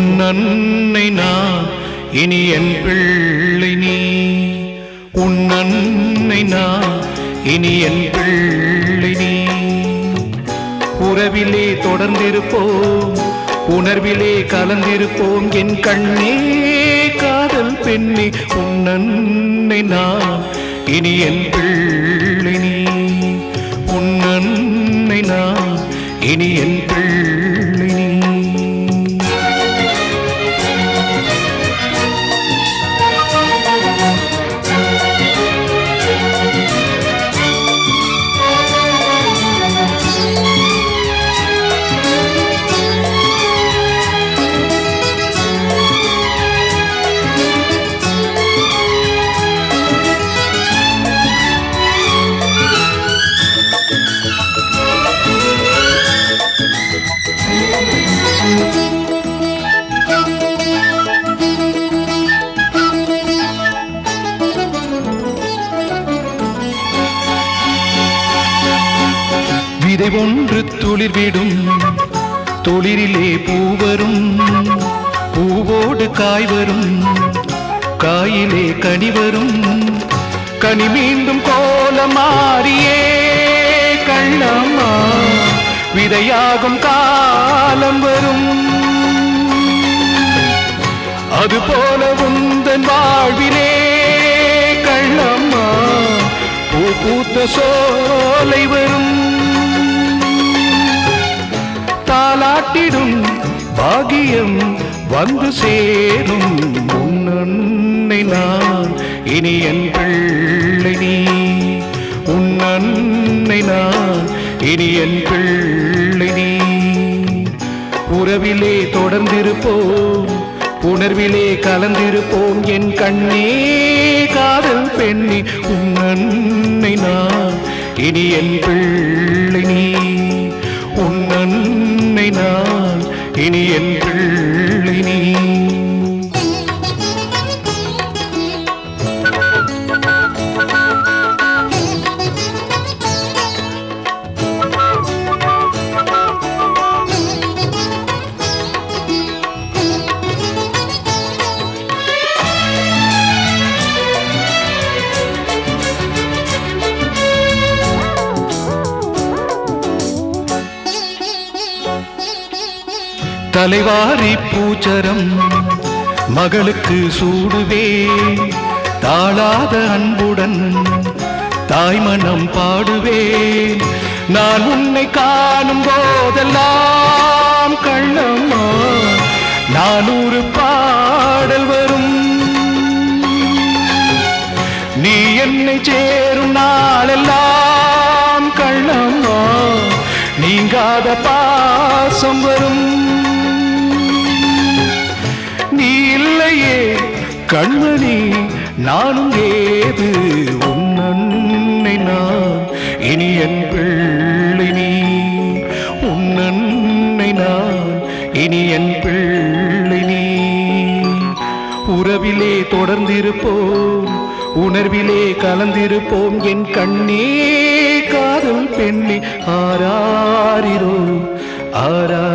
உன் அன்னை நான் இனி என் பிள்ளை நீ உன் அன்னை நான் இனி என் பிள்ளை நீ உறவிலே தொடர்ந்திருப்போம் உணர்விலே கலந்திருப்போம் என் கண்ணே காதல் பெண்ணே உன் அன்னை நான் இனி என் பிள்ளை நீ உன் அன்னை நான் இனி என் பிள்ளை நீ விதை ஒன்று துளிர்விடும் துளிரிலே பூவரும் பூவோடு காய் வரும் காயிலே கனி வரும் கனி மீண்டும் கோலம் மாறியே கள்ளம்மா விதையாகும் காலம் வரும் அதுபோல உந்தன் வாழ்விலே கள்ளம்மா பூ பூத்த சோலை வரும் தாலாட்டிடும் பாகியம் வந்து சேரும் உன் அன்னை நான் இனி என் பிள்ளை நீ உன் அன்னை நான் இனி என் பிள்ளை நீ உறவிலே தொடர்ந்திருப்போம் உணர்விலே கலந்திருப்போம் என் கண்ணே காதல் பெண்ணி உன் அன்னை நான் இனி என் பிள்ளை நீ உன் அன்னை நான் இனி என் பிள்ளை நீ தலைவாரி பூச்சரம் மகளுக்கு சூடுவே தாழாத அன்புடன் தாய்மனம் பாடுவே நான் உன்னை காணும் போதெல்லாம் கள்ளம்மா நானூறு பாடல் வரும் நீ என்னை சேரும் நாளெல்லாம் கள்ளம்மா நீங்காத பாசம் வரும் நீ இல்லையே கண்மணி நானும் ஏது உன் அன்னை நான் இனி என் பிள்ளை நீ உன் அன்னை நான் இனி என் பிள்ளை நீ உறவிலே தொடர்ந்திருப்போம் உணர்விலே கலந்திருப்போம் என் கண்ணே காதல் பெண்ணே ஆராரிரோ ஆரா